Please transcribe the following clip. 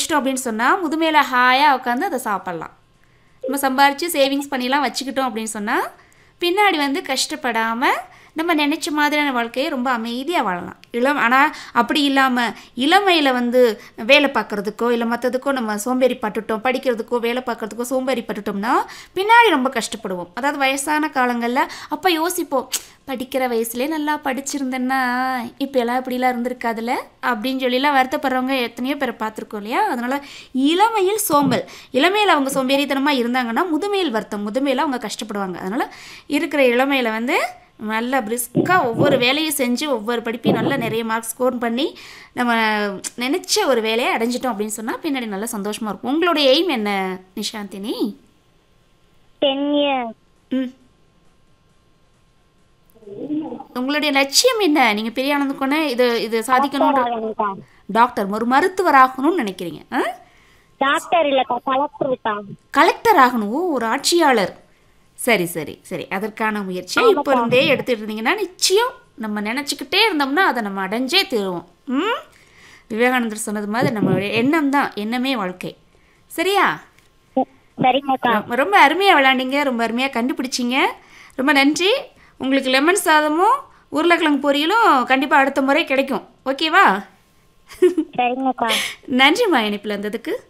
முடிச்சிட்டோம் அப்படின்னு சொன்னால் முதுமையில் ஹாயாக உட்காந்து அதை சாப்பிட்லாம் நம்ம சம்பாரித்து சேவிங்ஸ் பண்ணிலாம் வச்சுக்கிட்டோம் அப்படின்னு சொன்னால் பின்னாடி வந்து கஷ்டப்படாமல் நம்ம நினச்ச மாதிரியான வாழ்க்கையை ரொம்ப அமைதியாக வாழலாம் இளம் ஆனால் அப்படி இல்லாமல் இளமையில் வந்து வேலை பார்க்குறதுக்கோ இல்லை மற்றதுக்கோ நம்ம சோம்பேறி பட்டுட்டோம் படிக்கிறதுக்கோ வேலை பார்க்குறதுக்கோ சோம்பேறி பட்டுட்டோம்னா பின்னாடி ரொம்ப கஷ்டப்படுவோம் அதாவது வயசான காலங்களில் அப்போ யோசிப்போம் படிக்கிற வயசுலேயே நல்லா படிச்சிருந்தேன்னா இப்போ எல்லாம் இப்படிலாம் இருந்திருக்காதுல்ல அப்படின்னு சொல்லிலாம் வருத்தப்படுறவங்க எத்தனையோ பேரை பார்த்துருக்கோம் இல்லையா அதனால் இளமையில் சோம்பல் இளமையில் அவங்க சோம்பேறித்தனமாக இருந்தாங்கன்னா முதுமையில் வருத்தம் முதுமையில் அவங்க கஷ்டப்படுவாங்க அதனால் இருக்கிற இளமையில் வந்து நல்லா பிரிஸ்காக ஒவ்வொரு வேலையும் செஞ்சு ஒவ்வொரு படிப்பையும் நல்லா நிறைய மார்க் ஸ்கோர் பண்ணி நம்ம நினச்ச ஒரு வேலையை அடைஞ்சிட்டோம் அப்படின்னு சொன்னால் பின்னாடி நல்லா சந்தோஷமாக இருக்கும் உங்களுடைய எய்ம் என்ன நிஷாந்தினி டென் இயர்ஸ் ம் உங்களுடைய லட்சியம் என்ன நீங்கள் பெரிய ஆனதுக்கொன்னே இது இது சாதிக்கணும்ன்ற டாக்டர் ஒரு மருத்துவர் ஆகணும்னு நினைக்கிறீங்க ஆ டாக்டர் இல்லக்கா கலெக்டருக்கா கலெக்டர் ஆகணும் ஓ, ஒரு ஆட்சியாளர் சரி சரி சரி அதற்கான முயற்சியை இப்போ இருந்தே எடுத்துட்டு இருந்தீங்கன்னா நிச்சயம் நம்ம நினச்சிக்கிட்டே இருந்தோம்னா அதை நம்ம அடைஞ்சே தருவோம் ம் விவேகானந்தர் சொன்னது மாதிரி நம்மளுடைய எண்ணம் தான் எண்ணமே வாழ்க்கை சரியா சரிங்கக்கா ரொம்ப- ரொம்ப அருமையாக விளாண்டீங்க ரொம்ப அருமையாக கண்டுபிடிச்சிங்க ரொம்ப நன்றி உங்களுக்கு லெமன் சாதமும் உருளைக்கிழங்கு பொரியலும் கண்டிப்பாக அடுத்த முறை கிடைக்கும் ஓகேவா சரிங்கக்கா நன்றிம்மா இணைப்பில் இருந்ததுக்கு